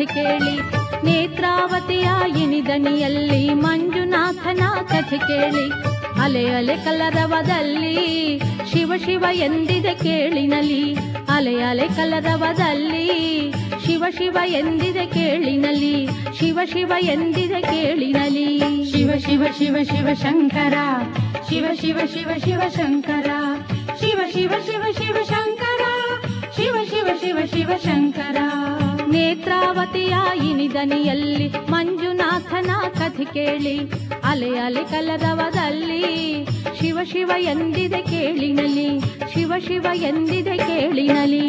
ಕಥೆ ಕೇಳಿ ನೇತ್ರಾವತಿಯ ಇನಿದನಿಯಲ್ಲಿ ಮಂಜುನಾಥನ ಕಥೆ ಕೇಳಿ ಅಲೆ ಅಲೆ ಕಲರವದಲ್ಲಿ ಶಿವ ಶಿವ ಎಂದಿದೆ ಕೇಳಿನಲಿ ಅಲೆ ಅಲೆ ಕಲರವದಲ್ಲಿ ಶಿವ ಶಿವ ಎಂದಿದೆ ಕೇಳಿನಲಿ ಶಿವ ಶಿವ ಎಂದಿದೆ ಕೇಳಿನಲಿ ಶಿವ ಶಿವ ಶಿವ ಶಿವ ಶಂಕರ ಶಿವ ಶಿವ ಶಿವ ಶಿವ ಶಂಕರ ಶಿವ ಶಿವ ಶಿವ ಶಿವ ಶಂಕರ ಶಿವ ಶಿವ ಶಿವ ಶಿವ ಶಂಕರ ನೇತ್ರಾವತಿಯ ಇನಿದನಿಯಲ್ಲಿ ಮಂಜುನಾಥನ ಕಥೆ ಕೇಳಿ ಅಲೆ ಅಲೆ ಕಲರವದಲ್ಲಿ ಶಿವ ಶಿವ ಎಂದಿದೆ ಕೇಳಿನಲಿ ಶಿವ ಶಿವ ಎಂದಿದೆ ಕೇಳಿನಲಿ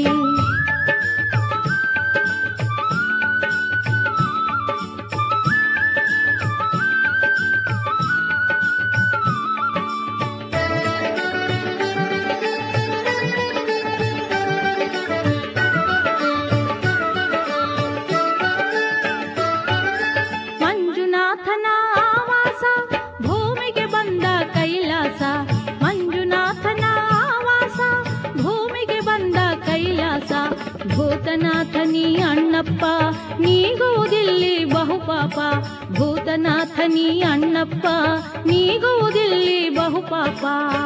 ಮಂಜುನಾಥನ ಆವಾಸ ಭೂಮಿಗೆ ಬಂದ ಕೈಲಾಸ ಮಂಜುನಾಥನ ಆವಾಸ ಭೂಮಿಗೆ ಬಂದ ಕೈಲಾಸ ಭೂತನಾಥ ನೀ ಅಣ್ಣಪ್ಪ ನೀಗುವುದಿಲ್ಲಿ ಬಹುಪಾಪ ಭೂತನಾಥ ನೀ ಅಣ್ಣಪ್ಪ ನೀಗುವುದಿಲ್ಲಿ ಬಹುಪಾಪ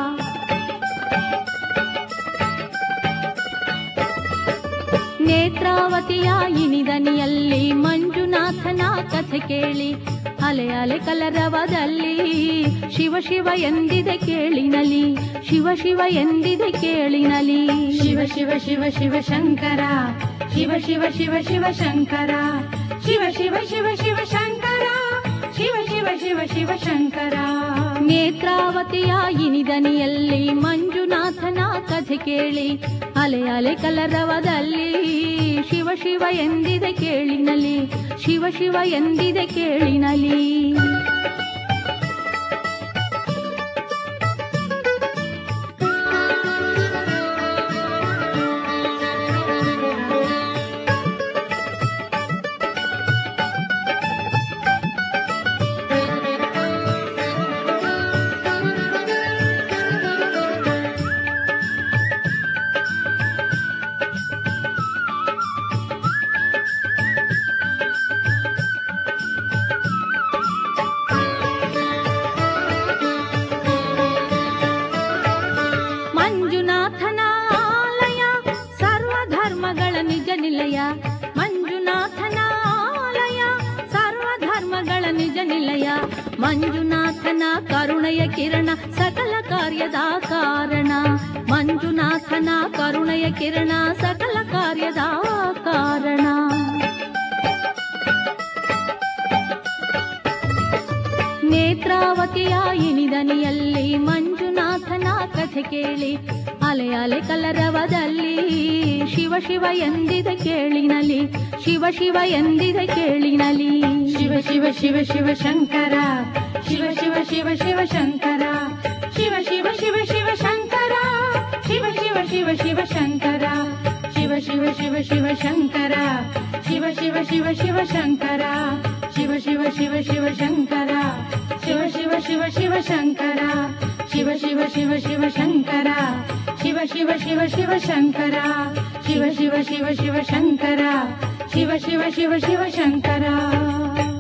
ನೇತ್ರಾವತಿಯ ಇನಿದನಿಯಲ್ಲಿ ಮಂಜುನಾಥನ ಕಥೆ ಕೇಳಿ ಅಲೆ ಅಲೆ ಕಲರವದಲ್ಲಿ ಶಿವ ಶಿವ ಎಂದಿದೆ ಕೇಳಿನಲಿ ಶಿವ ಶಿವ ಎಂದಿದೆ ಕೇಳಿನಲಿ ಶಿವ ಶಿವ ಶಿವ ಶಿವ ಶಂಕರ ಶಿವ ಶಿವ ಶಿವ ಶಿವ ಶಂಕರ ಶಿವ ಶಿವ ಶಿವ ಶಿವ ಶಂಕರ ಶಿವ ಶಿವ ಶಿವ ಶಿವ ಶಂಕರ ನೇತ್ರಾವತಿಯ ಇನಿದನಿಯಲ್ಲಿ ಮಂಜುನಾಥನ ಕಥೆ ಕೇಳಿ ಅಲೆ ಅಲೆ ಕಲರವದಲ್ಲಿ ಶಿವ ಶಿವ ಎಂದಿದೆ ಕೇಳಿನಲಿ ಶಿವ ಶಿವ ಎಂದಿದೆ ಕೇಳಿನಲಿ ಮಂಜುನಾಥನ ಆಲಯ ಸರ್ವಧರ್ಮಗಳ ನಿಜ ನಿಲಯ ಮಂಜುನಾಥನ ಆಲಯ ಸರ್ವಧರ್ಮಗಳ ನಿಜ ನಿಲಯ ಮಂಜುನಾಥನ ಕರುಣೆಯ ಕಿರಣ ಸಕಲ ಕಾರ್ಯದ ಕಾರಣ ಮಂಜುನಾಥನ ಕರುಣೆಯ ಕಿರಣ ಸಕಲ ಕಾರ್ಯದ ಕಾರಣ ನೇತ್ರಾವತಿಯ ಇನಿದನಿಯಲ್ಲಿ ಮಂಜುನಾಥನ ಕಥೆ ಕೇಳಿ ಅಲೆ ಅಲೆ ಕಲರವದಲ್ಲಿ ಶಿವ ಶಿವ ಎಂದಿದೆ ಕೇಳಿನಲಿ ಶಿವ ಶಿವ ಎಂದಿದೆ ಕೇಳಿನಲಿ ಶಿವ ಶಿವ ಶಿವ ಶಿವ ಶಂಕರ ಶಿವ ಶಿವ ಶಿವ ಶಿವ ಶಂಕರ ಶಿವ ಶಿವ ಶಿವ ಶಿವ ಶಂಕರ ಶಿವ ಶಿವ ಶಿವ ಶಿವ ಶಂಕರ ಶಿವ ಶಿವ ಶಿವ ಶಿವ ಶಂಕರ ಶಿವ ಶಿವ ಶಿವ ಶಿವ ಶಂಕರ ಶಿವ ಶಿವ ಶಿವ ಶಿವ ಶಂಕರ ಶಿವ ಶಿವ ಶಿವ ಶಿವ ಶಂಕರ ಶಿವ ಶಿವ ಶಿವ ಶಿವ ಶಂಕರ ಶಿವ ಶಿವ ಶಿವ ಶಿವ ಶಂಕರ ಶಿವ ಶಿವ ಶಿವ ಶಿವ ಶಂಕರ ಶಿವ ಶಿವ ಶಿವ ಶಿವ ಶಂಕರ